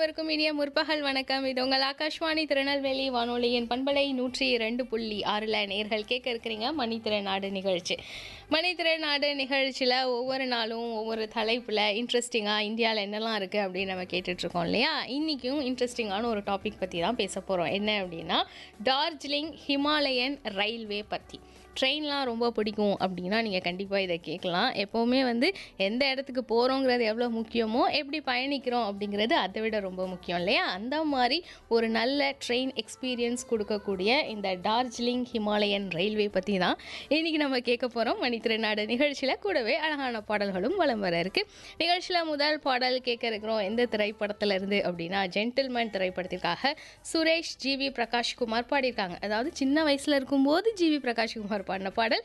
அனைவருக்கும் இனிய முற்பகல் வணக்கம் இது உங்கள் ஆகாஷ்வாணி திருநெல்வேலி வானொலியின் பண்பலை நூற்றி இரண்டு புள்ளி ஆறில் நேர்கள் கேட்க இருக்கிறீங்க மணித்திறநாடு நிகழ்ச்சி மணித்திறநாடு நிகழ்ச்சியில் ஒவ்வொரு நாளும் ஒவ்வொரு தலைப்பில் இன்ட்ரெஸ்டிங்காக இந்தியாவில் என்னெல்லாம் இருக்குது அப்படின்னு நம்ம கேட்டுட்ருக்கோம் இல்லையா இன்றைக்கும் இன்ட்ரெஸ்டிங்கான ஒரு டாபிக் பற்றி தான் பேச போகிறோம் என்ன அப்படின்னா டார்ஜிலிங் ஹிமாலயன் ரயில்வே பற்றி ட்ரெயின்லாம் ரொம்ப பிடிக்கும் அப்படின்னா நீங்கள் கண்டிப்பாக இதை கேட்கலாம் எப்போவுமே வந்து எந்த இடத்துக்கு போகிறோங்கிறது எவ்வளோ முக்கியமோ எப்படி பயணிக்கிறோம் அப்படிங்கிறது அதை விட ரொம்ப முக்கியம் இல்லையா அந்த மாதிரி ஒரு நல்ல ட்ரெயின் எக்ஸ்பீரியன்ஸ் கொடுக்கக்கூடிய இந்த டார்ஜிலிங் ஹிமாலயன் ரயில்வே பற்றி தான் இன்றைக்கி நம்ம கேட்க போகிறோம் மணித்திருநாடு நிகழ்ச்சியில் கூடவே அழகான பாடல்களும் வலம் வர இருக்கு நிகழ்ச்சியில் முதல் பாடல் கேட்க இருக்கிறோம் எந்த திரைப்படத்துல இருந்து அப்படின்னா ஜென்டில்மேன் திரைப்படத்திற்காக சுரேஷ் ஜிவி பிரகாஷ்குமார் பாடியிருக்காங்க அதாவது சின்ன வயசில் இருக்கும்போது ஜிவி பிரகாஷ்குமார் பாடின பாடல்